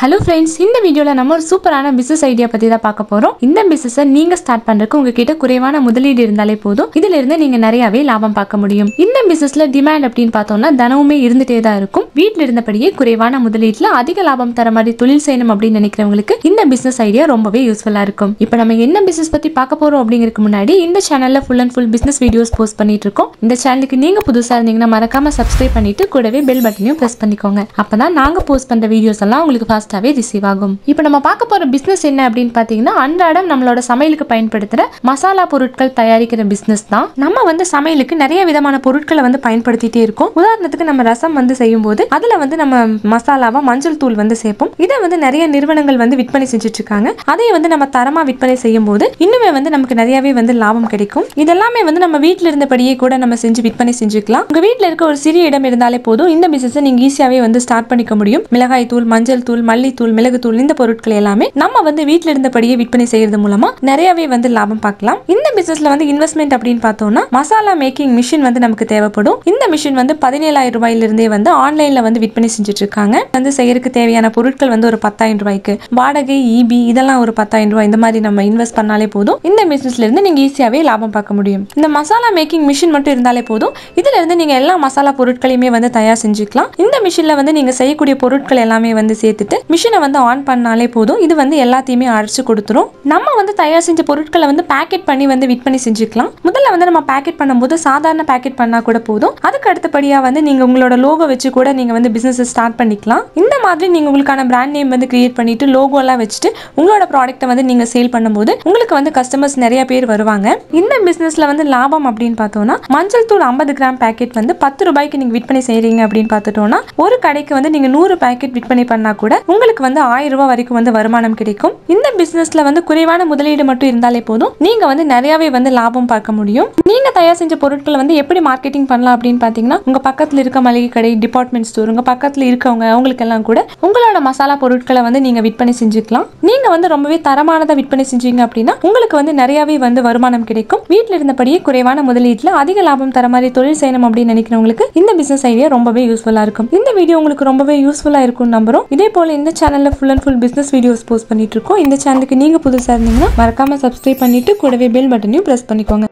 hello friends இந்த வீடியோவில் நம்ம ஒரு சூப்பரான பிசினஸ் ஐடியா பற்றி தான் பார்க்க போகிறோம் இந்த பிசினஸை நீங்கள் ஸ்டார்ட் பண்ணுறதுக்கு உங்ககிட்ட குறைவான முதலீடு இருந்தாலே போதும் இதுல இருந்து நீங்கள் நிறையாவே லாபம் பார்க்க முடியும் இந்த பிசினஸ்ல டிமாண்ட் அப்படின்னு பார்த்தோம்னா தினமுமே இருந்துட்டே தான் இருக்கும் வீட்டில் இருந்தபடியே குறைவான முதலீட்டில் அதிக லாபம் தர மாதிரி தொழில் செய்யணும் அப்படின்னு நினைக்கிறவங்களுக்கு இந்த பிசினஸ் ஐடியா ரொம்பவே யூஸ்ஃபுல்லாக இருக்கும் இப்போ நம்ம என்ன பிசினஸ் பற்றி பார்க்க போகிறோம் அப்படிங்கிறதுக்கு முன்னாடி இந்த சேனலில் full and full business videos post பண்ணிட்டு இருக்கோம் இந்த சேனலுக்கு நீங்கள் புதுசாக இருந்தீங்கன்னா மறக்காம சப்ஸ்கிரைப் பண்ணிட்டு கூடவே பெல் பட்டனையும் ப்ரெஸ் பண்ணிக்கோங்க அப்பதான் நாங்கள் போஸ்ட் பண்ணுற வீடியோஸ் எல்லாம் உங்களுக்கு ஃபாஸ்ட்டாகவே ரிசீவ் ஆகும் இப்போ நம்ம பார்க்க போகிற பிஸ்னஸ் என்ன அப்படின்னு பார்த்தீங்கன்னா அன்றாடம் நம்மளோட சமையலுக்கு பயன்படுத்துகிற மசாலா பொருட்கள் தயாரிக்கிற பிஸ்னஸ் தான் நம்ம வந்து சமையலுக்கு நிறைய விதமான பொருட்களை வந்து பயன்படுத்திட்டே இருக்கோம் உதாரணத்துக்கு நம்ம ரசம் வந்து செய்யும்போது அதில் வந்து நம்ம மசாலாவா மஞ்சள் தூள் வந்து சேர்ப்போம் இதை வந்து நிறைய நிறுவனங்கள் வந்து விற்பனை செஞ்சுட்டு இருக்காங்க அதை வந்து நம்ம தரமாக விற்பனை செய்யும் போது இன்னுமே வந்து நமக்கு நிறையவே வந்து லாபம் கிடைக்கும் இதெல்லாமே வந்து நம்ம வீட்டில் இருந்தபடியே கூட நம்ம செஞ்சு விற்பனை செஞ்சுக்கலாம் உங்க வீட்டில் இருக்க ஒரு சிறிய இடம் இருந்தாலே போதும் இந்த பிசினஸ் நீங்க ஈஸியாவே வந்து ஸ்டார்ட் பண்ணிக்க முடியும் மிளகாய் தூள் மஞ்சள் தூள் மல்லித்தூள் மிளகுத்தூள் இந்த பொருட்கள் எல்லாமே நம்ம வந்து வீட்டில் இருந்தபடியே விற்பனை செய்யறது மூலமா நிறையவே வந்து லாபம் பார்க்கலாம் இந்த பிசினஸ்ல வந்து இன்வெஸ்ட்மெண்ட் அப்படின்னு பார்த்தோம்னா மசாலா மேக்கிங் மிஷின் வந்து நமக்கு தேவைப்படும் இந்த மிஷின் வந்து பதினேழாயிரம் ரூபாயில இருந்தே வந்து ஆன்லைன்ல வந்து விற்பனை செஞ்சுட்டு இருக்காங்க வந்து செய்யறதுக்கு தேவையான பொருட்கள் வந்து ஒரு பத்தாயிரம் ரூபாய்க்கு வாடகை இபி இதெல்லாம் ஒரு பத்தாயிரம் ரூபாய் இந்த மாதிரி நம்ம இன்வெஸ்ட் பண்ணாலே போதும் இந்த பிசினஸ்ல இருந்து நீங்க ஈஸியாவே லாபம் பார்க்க முடியும் இந்த மசாலா மேக்கிங் மிஷின் மட்டும் இருந்தாலே போதும் இதுல இருந்து நீங்க எல்லா மசாலா பொருட்களையுமே வந்து தயார் செஞ்சுக்கலாம் இந்த மிஷின்ல வந்து நீங்க செய்யக்கூடிய பொருட்கள் எல்லாமே வந்து சேர்த்துட்டு மிஷினை வந்து ஆன் பண்ணாலே போதும் இது வந்து எல்லாத்தையுமே அரைச்சு கொடுத்துரும் நம்ம வந்து தயார் செஞ்ச பொருட்களை வந்து பேக்கெட் பண்ணி வந்து விற்பனை செஞ்சுக்கலாம் முதல்ல வந்து நம்ம பேக்கெட் பண்ணும்போது சாதாரண பேக்கெட் பண்ணா கூட போதும் அதுக்கு அடுத்தபடியா வந்து நீங்க உங்களோட லோகோ வச்சு கூட நீங்க வந்து பிசினஸ் ஸ்டார்ட் பண்ணிக்கலாம் இந்த மாதிரி நீங்க உங்களுக்கான பிராண்ட் நேம் வந்து கிரியேட் பண்ணிட்டு லோகோ எல்லாம் வச்சுட்டு உங்களோட ப்ராடக்ட்டை வந்து நீங்க சேல் பண்ணும்போது உங்களுக்கு வந்து கஸ்டமர்ஸ் நிறைய பேர் வருவாங்க இந்த பிசினஸ்ல வந்து லாபம் அப்படின்னு பார்த்தோம்னா மஞ்சள் தூள் ஐம்பது கிராம் பேக்கெட் வந்து பத்து ரூபாய்க்கு நீங்க விற்பனை செய்றீங்க அப்படின்னு பார்த்துட்டோம்னா ஒரு கடைக்கு வந்து நீங்க நூறு பேக்கெட் விற்பனை பண்ணா கூட உங்களுக்கு வந்து ஆயிரம் ரூபாய் வரைக்கும் வந்து வருமானம் கிடைக்கும் இந்த பிசினஸ்ல வந்து குறைவான முதலீடு மட்டும் இருந்தாலே போதும் நீங்க வந்து நிறையவே வந்து லாபம் பார்க்க முடியும் நீங்க தயார் செஞ்ச பொருட்களை வந்து எப்படி மார்க்கெட்டிங் பண்ணலாம் அப்படின்னு பாத்தீங்கன்னா உங்க பக்கத்துல இருக்க மளிகை கடை டிபார்ட்மெண்ட் ஸ்டோர் உங்க பக்கத்துல இருக்கவங்க அவங்களுக்கு எல்லாம் கூட உங்களோட மசாலா பொருட்களை வந்து நீங்க விற்பனை செஞ்சுக்கலாம் நீங்க வந்து ரொம்பவே தரமானதை விற்பனை செஞ்சீங்க அப்படின்னா உங்களுக்கு வந்து நிறையவே வந்து வருமானம் கிடைக்கும் வீட்டில் இருந்தபடியே குறைவான முதலீட்டுல அதிக லாபம் தர மாதிரி தொழில் செய்யணும் அப்படின்னு நினைக்கிறவங்களுக்கு இந்த பிசினஸ் ஐடியா ரொம்பவே யூஸ்ஃபுல்லா இருக்கும் இந்த வீடியோ உங்களுக்கு ரொம்பவே யூஸ்ஃபுல்லா இருக்கும் நம்புறோம் இதே போல இந்த சேனல்ல full and full business videos post பண்ணிட்டு இருக்கோம் இந்த சேனலுக்கு நீங்க புதுசா இருந்தீங்கன்னா மறக்காம சப்ஸ்கிரைப் பண்ணிட்டு கூடவே பெல் பட்டனையும் பிரஸ் பண்ணிக்கோங்க